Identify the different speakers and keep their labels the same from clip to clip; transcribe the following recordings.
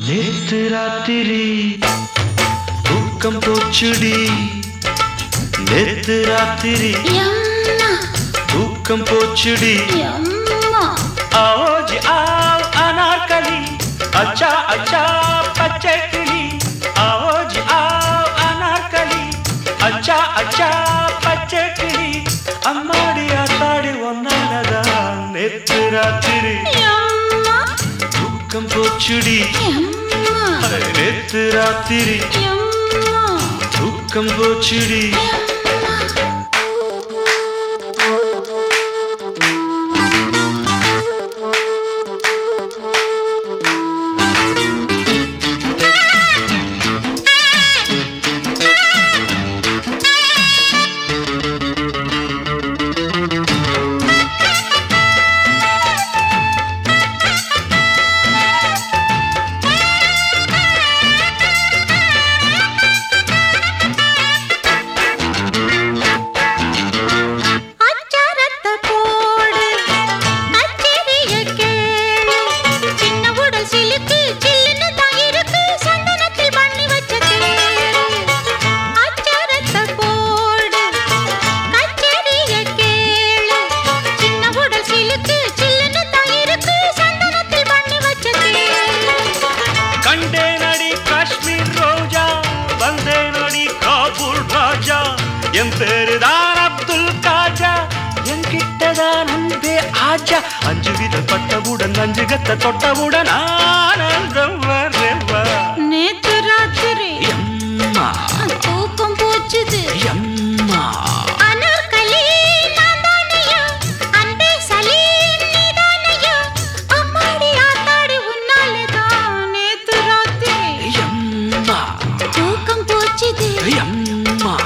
Speaker 1: நேத்து ராத்திரி தூக்கம் போச்சுடி நேத்து ராத்திரி
Speaker 2: எம்மா
Speaker 1: தூக்கம் போச்சுடி
Speaker 2: எம்மா
Speaker 1: ஆவோஜி ஆவ் அனார்கலி அச்சா அச்சா பச்சை கிளி ஆவோஜி ஆவ் அனார்கலி அச்சா அச்சா பச்சை கிளி அம்மாடி ஆத்தாடி ஒன்னாலதான் நேத்து ராத்திரி
Speaker 2: எம்மா
Speaker 1: தூக்கம் போச்சுடி
Speaker 2: எம்மா
Speaker 1: நேத்து ராத்திரி
Speaker 2: எம்மா
Speaker 1: தூக்கம் போச்சுடி
Speaker 2: அச்சாரத்த போடு கச்சேரிய கேளு சின்ன உடல் சிலுக்கு சில்லுன்னு தான் இருக்கு சந்தனத்தில் பண்ணி வச்ச கேளு அச்சாரத்த போடு கச்சேரிய கேளு சின்ன உடல் சிலுக்கு சில்லுன்னு தான் இருக்கு சந்தனத்தில் பண்ணி வச்ச கேளு
Speaker 1: கண்டேனடி காஷ்மீர் ரோஜா வந்தேனடி காபூல் ராஜா என் பேருதான் அப்துல் காஜா என்கிட்டதான் அன்பே ஆஜா அஞ்சு வித பட்டவுடன் அஞ்சு கத்த தொட்டவுடன் ஆனந்தம் வரவா
Speaker 2: நேத்து ராத்திரி
Speaker 1: எம்மா
Speaker 2: தூக்கம் போச்சுது
Speaker 1: எம்மா
Speaker 2: அனார்கலி நான்தானையா அன்பே சலீம் நீதானையா அம்மாடி ஆத்தாடி உன்னாலதான் நேத்து ராத்திரி
Speaker 1: எம்மா
Speaker 2: தூக்கம் போச்சுது
Speaker 1: எம்மா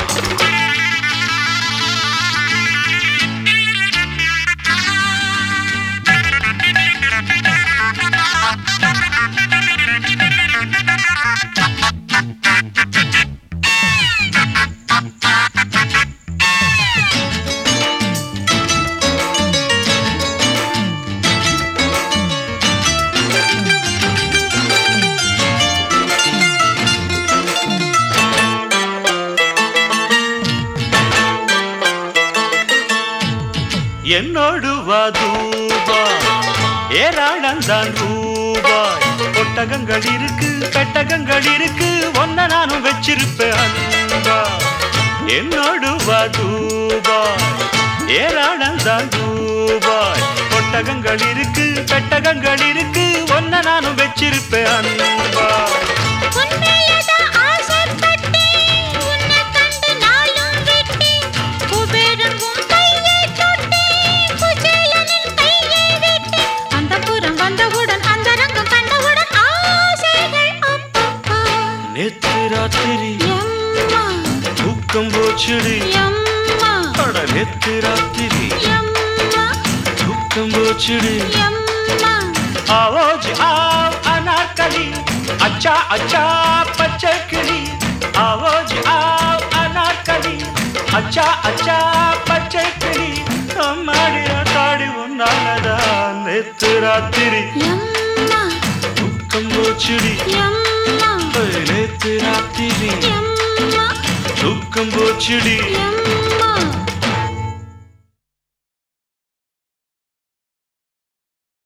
Speaker 1: என்னோடு வா தூபாய் ஏராளந்தான் ரூபாய் ஒட்டகங்கள் இருக்கு பெட்டகங்கள் இருக்கு ஒன்ன நானும் வச்சிருப்பேன் அன்பா என்னோடு வா தூபாய் ஏராளந்தான் ரூபாய் ஒட்டகங்கள் இருக்கு பெட்டகங்கள் இருக்கு ஒன்ன நானும் வச்சிருப்பேன் அன்பா
Speaker 2: உன்மேலதான் ஆசைப்பட்டேன் உன்னை கண்டு நாளும் விட்டேன் குபேரன் உன் கையை தொட்டேன் குசேலனின் கையை விட்டேன் அந்த புறம் வந்தவுடன் அந்த ரங்கம் கண்டவுடன் ஆசைகள் அப்பப்பா
Speaker 1: நேத்து ராத்திரி
Speaker 2: எம்மா
Speaker 1: தூக்கம் போச்சுடி
Speaker 2: எம்மா
Speaker 1: அட நேத்து ராத்திரி
Speaker 2: எம்மா
Speaker 1: தூக்கம் போச்சுடி
Speaker 2: எம்மா
Speaker 1: आवाज आव अनारकली अच्छा अच्छा பச்சை கிளி आवाज आव अनारकली अच्छा अच्छा பச்சை கிளி அம்மாடி ஆத்தாடி உன்னாலதான் நேத்து ராத்திரி
Speaker 2: எம்மா
Speaker 1: தூக்கம் போச்சுடி
Speaker 2: எம்மா
Speaker 1: ஏய், நேத்து ராத்திரி
Speaker 2: எம்மா
Speaker 1: தூக்கம் போச்சுடி
Speaker 2: எம்மா